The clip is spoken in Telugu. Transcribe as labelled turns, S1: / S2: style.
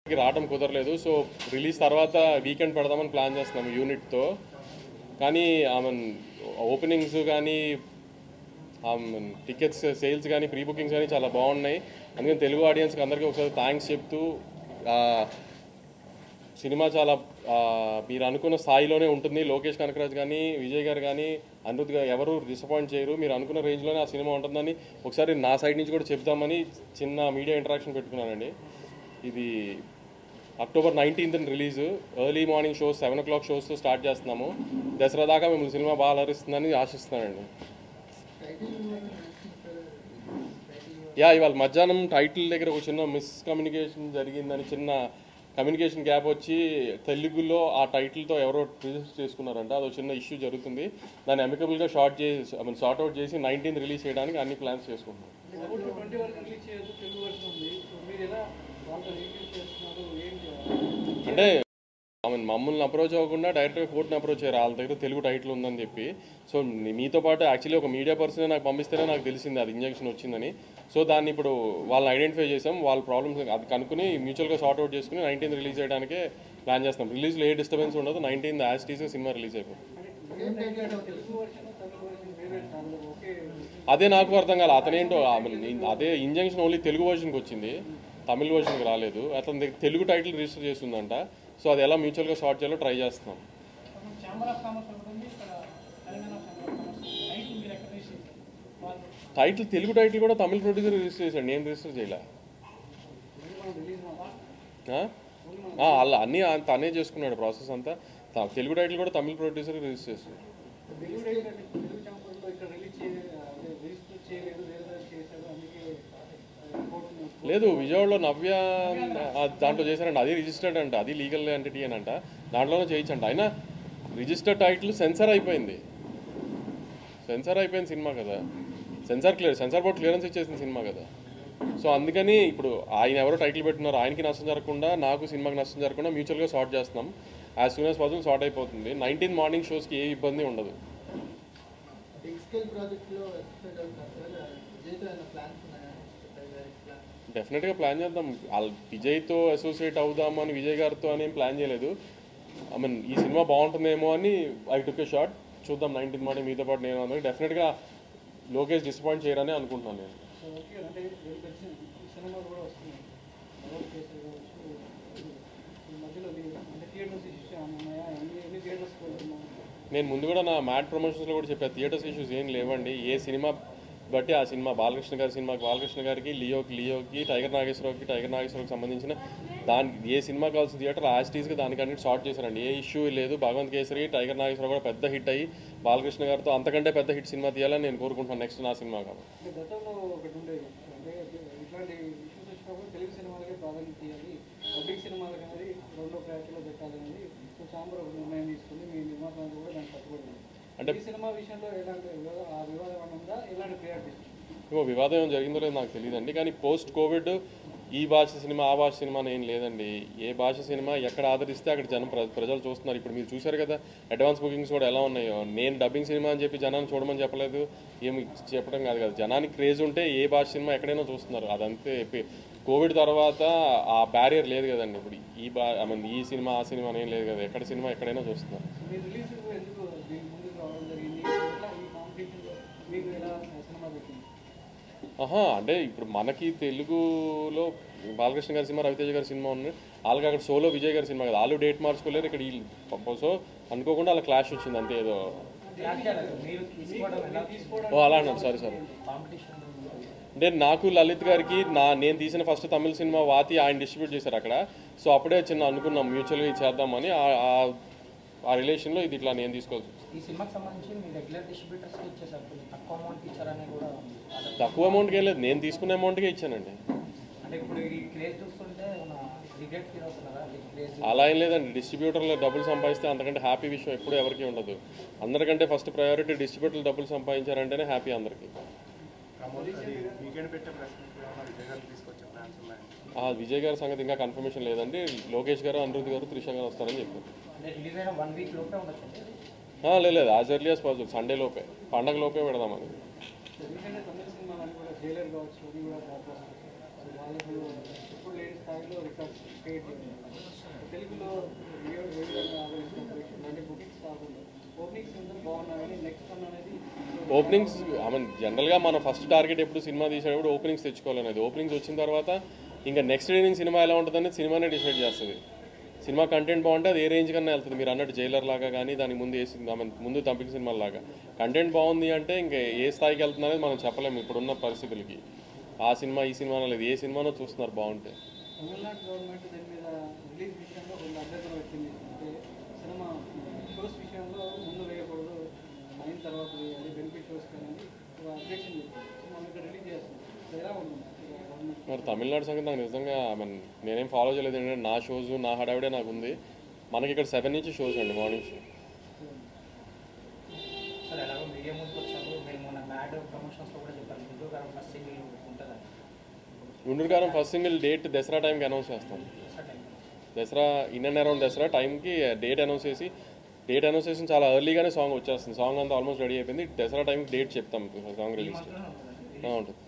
S1: రావడం కుదరలేదు సో రిలీజ్ తర్వాత వీకెండ్ పెడదామని ప్లాన్ చేస్తున్నాం యూనిట్తో కానీ ఆమె ఓపెనింగ్స్ కానీ టికెట్స్ సేల్స్ కానీ ప్రీ బుకింగ్స్ కానీ చాలా బాగున్నాయి అందుకని తెలుగు ఆడియన్స్కి అందరికీ ఒకసారి థ్యాంక్స్ చెప్తూ ఆ, సినిమా చాలా ఆ, మీరు అనుకున్న స్థాయిలోనే ఉంటుంది లోకేష్ కనకరాజ్ కానీ విజయ్ గారు కానీ అనిరుద్ గారు ఎవరు డిసప్పాయింట్ చేయరు మీరు అనుకున్న రేంజ్లోనే ఆ సినిమా ఉంటుందని ఒకసారి నా సైడ్ నుంచి కూడా చెప్దామని చిన్న మీడియా ఇంటరాక్షన్ పెట్టుకున్నానండి ఇది October nineteenth release early morning shows seven o'clock షోస్తో స్టార్ట్ చేస్తున్నాము దసరా దాకా మిమ్మల్ని సినిమా బాగా అలరిస్తుందని ఆశిస్తున్నానండి యా ఇవాళ మధ్యాహ్నం టైటిల్ దగ్గర ఒక చిన్న మిస్కమ్యూనికేషన్ జరిగిందని చిన్న కమ్యూనికేషన్ గ్యాప్ వచ్చి తెలుగులో ఆ టైటిల్తో ఎవరో రిజిస్టర్ చేసుకున్నారంట అదో చిన్న ఇష్యూ జరుగుతుంది దాన్ని అమికబుల్గా షార్ట్ చేసి ఐ మీన్ సార్ట్ అవుట్ చేసి నైన్టీన్త్ రిలీజ్ చేయడానికి అన్ని ప్లాన్స్ చేసుకుంటున్నాం
S2: ట్వంటీ వరకు రిలీజ్ చేయొచ్చు తెలుగు వర్షన్ ఉంది సో మీరు ఎలా వాళ్ళతో రివ్యూ చేస్తున్నారు ఏం చేయాలి
S1: అంటే ఐ మీన్ మమ్మల్ని అప్రోచ్ అవ్వకుండా డైరెక్ట్గా కోర్టుని అప్రోచ్ అయ్యారు వాళ్ళ దగ్గర తెలుగు టైటిల్ ఉందని చెప్పి సో నీ- మీతో పాటు యాక్చువల్లీ ఒక మీడియా పర్సన్ నాకు పంపిస్తేనే నాకు తెలిసింది అది ఇంజెక్షన్ వచ్చిందని సో దాన్ని ఇప్పుడు వాళ్ళని ఐడెంటిఫై చేసాం వాళ్ళ ప్రాబ్లమ్స్ అది కనుక్కుని మ్యూచువల్గా సార్ట్ అవుట్ చేసుకుని నైన్టీన్త్ రిలీజ్ చేయడానికే ప్లాన్ చేస్తాం రిలీజ్లో ఏ డిస్టర్బెన్స్ ఉండదు నైన్టీన్త్ యాజ్ టీసే సినిమా రిలీజ్ అయిపోతుంది
S2: తెలుగు వర్షన్ తమిళ వర్షన్ వేరే అందులో ఓకే
S1: అదే నాకు అర్థం కాలే అతనేంటో I mean, అదే ఇంజంక్షన్ ఓన్లీ తెలుగు వర్షన్కి వచ్చింది తమిళ వర్షన్కి రాలేదు అతని దగ్గర తెలుగు టైటిల్ రిజిస్టర్ చేస్తుందంట సో అది ఎలా మ్యూచువల్గా సార్ట్ చేయాలో ట్రై చేస్తున్నాం
S2: ఛాంబర్ ఆఫ్ కామర్స్ ఉంటుంది ఇక్కడ Telangana chamber of commerce night మీరు ఎక్కడ రిలీజ్ చేశారు వాళ్ళు
S1: టైటిల్ తెలుగు టైటిల్ కూడా తమిళ ప్రొడ్యూసర్ రిజిస్టర్ చేశాడు నేను రిజిస్టర్ చేయలే
S2: రిలీజ్
S1: ఆ? ఆ, అలా అన్నీ ఆ- తనే చేసుకున్నాడు ప్రాసెస్ అంతా త- తెలుగు టైటిల్ కూడా తమిళ ప్రొడ్యూసర్ రిజిస్టర్ చేశాడు
S2: తెలుగు టైటిల్ అంటే తెలుగు ఛాంబర్లో ఇక్కడ రిలీజ్ చేయ అదే రిజిస్టర్ చేయలేదు వేరే దగ్గర చేశారు అందుకే కోర్టు
S1: లేదు విజయవాడలో నవ్య ఆ, దాంట్లో చేశారంట అది రిజిస్టర్డ్ అంట అది లీగల్ ఎంటిటీ అని అంట దాంట్లోనే చేయించంట అయినా రిజిస్టర్డ్ టైటిల్ సెన్సార్ అయిపోయింది సెన్సార్ అయిపోయింది సినిమా కదా censor clear censor board clearance ఇచ్చేసింది సినిమా కదా సో అందుకని ఇప్పుడు ఆయన ఎవరో టైటిల్ పెట్టున్నారు ఆయనకి నష్టం జరగకుండా నాకు సినిమాకి నష్టం జరగకుండా మ్యూచువల్గా సార్ట్ చేస్తున్నాం as soon as possible sort అయిపోతుంది నైన్టీన్ మార్నింగ్ షోస్కి ఏ ఇబ్బంది ఉండదు
S3: బిగ్ స్కేల్ ప్రాజెక్ట్లో ఎక్స్పెక్ట్ అవుతున్నారు సార్ విజయ్తో ఏమైనా ప్లాన్స్ ఉన్నాయా ప్లాన్
S1: డెఫినెట్గా ప్లాన్ చేద్దాం వాళ్ళ విజయ్తో అసోసియేట్ అవుదామని విజయ్ గారితో అని ఏం ప్లాన్ చేయలేదు ఐ మీన్ ఈ సినిమా బాగుంటుందేమో అని ఐ టుక్ ఏ షార్ట్ చూద్దాం నైన్టీన్ మార్నింగ్ మీతో పాటు నేను అందరూ డెఫినెట్గా లోకేష్ డిసప్పాయింట్ చేయరని అనుకుంటున్నాను నేను
S2: సో ఓకే అంటే వీళ్ళు తెలిసిన ఈ సినిమాలు కూడా వస్తున్నాయి మరో కేసులు కావచ్చు ఈ మధ్యలో మీ- అంటే థియేటర్స్ ఇష్యూస్ ఏమైనా ఉన్నాయా ఎన్ని ఎన్ని థియేటర్స్కి వెళ్తున్నాం
S1: నేను ముందు కూడా నా మ్యాట్ ప్రమోషన్స్లో కూడా చెప్పాను థియేటర్స్ ఇష్యూస్ ఏం లేవండి ఏ సినిమా బట్టి ఆ సినిమా బాలకృష్ణ గారి సినిమాకి బాలకృష్ణ గారికి లియోకి లియోకి టైగర్ నాగేశ్వరరావుకి టైగర్ నాగేశ్వరరావుకి సంబంధించిన దానికి ఏ సినిమా కావాల్సిన థియేటర్ యాస్టీస్గా దానికి అన్నిటి షార్ట్ చేశారండి ఏ ఇష్యూ లేదు భగవంత్ కేసరి టైగర్ నాగేశ్వరరావు కూడా పెద్ద హిట్ అయ్యి బాలకృష్ణ గారితో అంతకంటే పెద్ద హిట్ సినిమా తీయాలని నేను కోరుకుంటున్నాను నెక్స్ట్ నా సినిమా కాబట్టి
S2: అంటే గతంలో ఒకటి ఉండేది అంటే ఇట్లాంటి ఇష్యూస్ వచ్చినప్పుడు తెలుగు సినిమాలకే ప్రాధాన్యత ఇవ్వాలి పబ్లిక్ సినిమాలకు అనేది రెండో ప్రయారిటీలో పెట్టాలనేది సో చాంబర్ ఒక నిర్ణయం తీసుకుంది మీ నిర్మాతలు కూడా దానికి కట్టుబడి
S1: అంటే-
S2: ఈ సినిమా విషయంలో ఎలాంటి వివాద- ఆ వివాదం ఏమైనా ఉందా ఎలాంటి ప్రయారిటీ
S1: ఏమో వివాదం ఏం జరిగిందో లేదో నాకు తెలియదండి కానీ పోస్ట్ కోవిడ్ ఈ భాష సినిమా ఆ భాష సినిమా అని ఏం లేదండి ఏ భాష సినిమా ఎక్కడ ఆదరిస్తే అక్కడ జనం ప్ర- ప్రజలు చూస్తున్నారు ఇప్పుడు మీరు చూశారు కదా అడ్వాన్స్ బుకింగ్స్ కూడా ఎలా ఉన్నాయో నేను డబ్బింగ్ సినిమా అని చెప్పి జనాన్ని చూడమని చెప్పలేదు ఏమి చెప్పడం కాదు కదా జనానికి క్రేజ్ ఉంటే ఏ భాష సినిమా ఎక్కడైనా చూస్తున్నారు అదంతే పే- కోవిడ్ తర్వాత ఆ బ్యారియర్ లేదు కదండి ఇప్పుడు ఈ బా ఐ మీన్ ఈ సినిమా ఆ సినిమా అని ఏం లేదు కదా ఎక్కడ సినిమా ఎక్కడైనా చూస్తున్నారు
S2: మీ రిలీజ్ ఎందుకు దీని ముందుకు రావడం జరిగింది ఎట్లా ఈ కాంపిటీషన్లో మీకు ఎలా సినిమా పెట్టింది
S1: ఆహా అంటే ఇప్పుడు మనకి తెలుగులో బాలకృష్ణ గారి సినిమా రవితేజ గారి సినిమా ఉంది వాళ్ళకి అక్కడ సోలో విజయ్ గారి సినిమా కదా వాళ్ళు డేట్ మార్చుకోలేరు ఇక్కడ వీళ్ళు సో అనుకోకుండా అలా క్లాష్ వచ్చింది అంతే ఏదో
S4: మీరు తీసుకోవడం ఎలా తీసుకోవడం
S1: ఓ అలా అన్నాడు సారీ సారీ
S4: కాంపిటీషన్
S1: అంటే నాకు లలిత్ గారికి నా నేను తీసిన ఫస్ట్ తమిళ సినిమా వాతి ఆయన డిస్ట్రిబ్యూట్ చేశారు అక్కడ సో అప్పుడే చిన్న అనుకున్నాం మ్యూచువల్గా ఇది చేద్దామని ఆ- ఆ- ఆ రిలేషన్లో ఇది ఇట్లా నేను తీసుకోవచ్చు
S4: ఈ సినిమాకి సంబంధించి మీ రెగ్యులర్ డిస్ట్రిబ్యూటర్స్కి ఇచ్చేసారు కొంచెం తక్కువ అమౌంట్ ఇచ్చారని కూడా అదే.
S1: తక్కువ అమౌంట్కి ఏం లేదు నేను తీసుకున్న అమౌంట్కే ఇచ్చానండి
S4: అంటే ఇప్పుడు ఈ క్రేజ్ చూస్తుంటే మన రిగ్రెట్ ఫీల్ అవుతున్నారా ఈ క్రేజ్
S1: అలా ఏం లేదండి డిస్ట్రిబ్యూటర్లు డబ్బులు సంపాదిస్తే అంతకంటే హ్యాపీ విషయం ఎప్పుడూ ఎవరికీ ఉండదు అందరికంటే ఫస్ట్ ప్రయారిటీ డిస్ట్రిబ్యూటర్లు డబ్బులు సంపాదించారంటేనే హ్యాపీ అందరికీ
S5: వీకెండ్ పెట్టే ప్రశ్న ఏమన్నా విజయ్ గారిని తీసుకొచ్చే ప్లాన్స్ ఉన్నాయి
S1: ఆ విజయ్ గారి సంగతి ఇంకా కన్ఫర్మేషన్ లేదండి లోకేష్ గారు అనిరుద్ధ్ గారు త్రిష గారు వస్తారని చెప్పారు
S4: అంటే రిలీజ్ అయిన వన్ వీక్ లోపే ఉండొచ్చు
S1: ఆ, లేదు లేదు as early as possible Sunday లోపే పండగ లోపే పెడదామని
S2: ఎందుకంటే తమిళ సినిమాలు కూడా జైలర్ కావచ్చు అది కూడా బ్లాక్ బస్టర్ సో వాళ్ళకు ఇప్పుడు లేటెస్ట్ స్థాయిలో రికార్డ్స్ క్రియేట్ చేయాలి తెలుగులో ఏ ఏ విధంగా ఆదరిస్తున్న ప్రేక్షకులు అంటే బుకింగ్స్ కాకుండా ఓపెనింగ్స్ అందరూ బాగున్నారు కానీ నెక్స్ట్ వన్ అనేది
S1: ఓపెనింగ్స్ ఐ మీన్ జనరల్గా మన ఫస్ట్ టార్గెట్ ఎప్పుడు సినిమా తీసేటప్పుడు ఓపెనింగ్స్ తెచ్చుకోవాలనేది ఓపెనింగ్స్ వచ్చిన తర్వాత ఇంకా నెక్స్ట్ డే నుంచి సినిమా ఎలా ఉంటుందనేది సినిమానే డిసైడ్ చేస్తుంది సినిమా కంటెంట్ బాగుంటే అది ఏ రేంజ్ కన్నా వెళ్తుంది మీరు అన్నట్టు జైలర్ లాగా కానీ దాని ముందు ఏ సినిమా I mean, ముందు తంపిక సినిమా లాగా కంటెంట్ బాగుంది అంటే ఇంకా ఏ స్థాయికి వెళ్తుంది అనేది మనం చెప్పలేము ఇప్పుడున్న పరిస్థితులకి ఆ సినిమా ఈ సినిమా లేదు ఏ సినిమానో చూస్తున్నారు బాగుంటే
S2: తమిళనాడు గవర్నమెంట్ దీని మీద రిలీజ్ విషయంలో కొన్ని అభ్యర్థన వచ్చింది అంటే సినిమా షోస్ విషయంలో ముందు వేయకూడదు అయిన తర్వాత వేయాలి బెనిఫిట్ షోస్ కానీ అబ్జెక్షన్ చెప్పారు సో మనం ఇక్కడ రిలీజ్ చేస్తాం సో ఎలా ఉంటుంది గవర్నమెంట్
S1: మరి తమిళనాడు సంగతి నాకు నిజంగా ఐ మీన్ నేనేం ఫాలో చేయలేదు ఏంటంటే నా షోస్ నా హడావిడే నాకు ఉంది మనకి ఇక్కడ సెవెన్ నుంచి షోస్ అండి మార్నింగ్ షో
S4: సార్ ఎలాగో మీడియా ముందుకు వచ్చాము మేము మన మ్యాడ్ ప్రమోషన్స్లో కూడా చెప్పారు గుంటూరు గారు ఫస్ట్ సింగిల్ ఉంటుందని
S1: Guntur Kaaram first single date Dasara టైంకి అనౌన్స్ చేస్తాం
S4: Dasara time
S1: Dasara in and around Dasara టైంకి డేట్ అనౌన్స్ చేసి డేట్ అనౌన్స్ చేసి చాలా ఎర్లీగానే సాంగ్ వచ్చేస్తుంది సాంగ్ అంతా ఆల్మోస్ట్ రెడీ అయిపోయింది దసరా టైంకి డేట్ చెప్తాం సాంగ్
S4: ఈ
S1: రిలీజ్
S4: మంత్లోనే ఉంటుందండి
S1: ఉంటుంది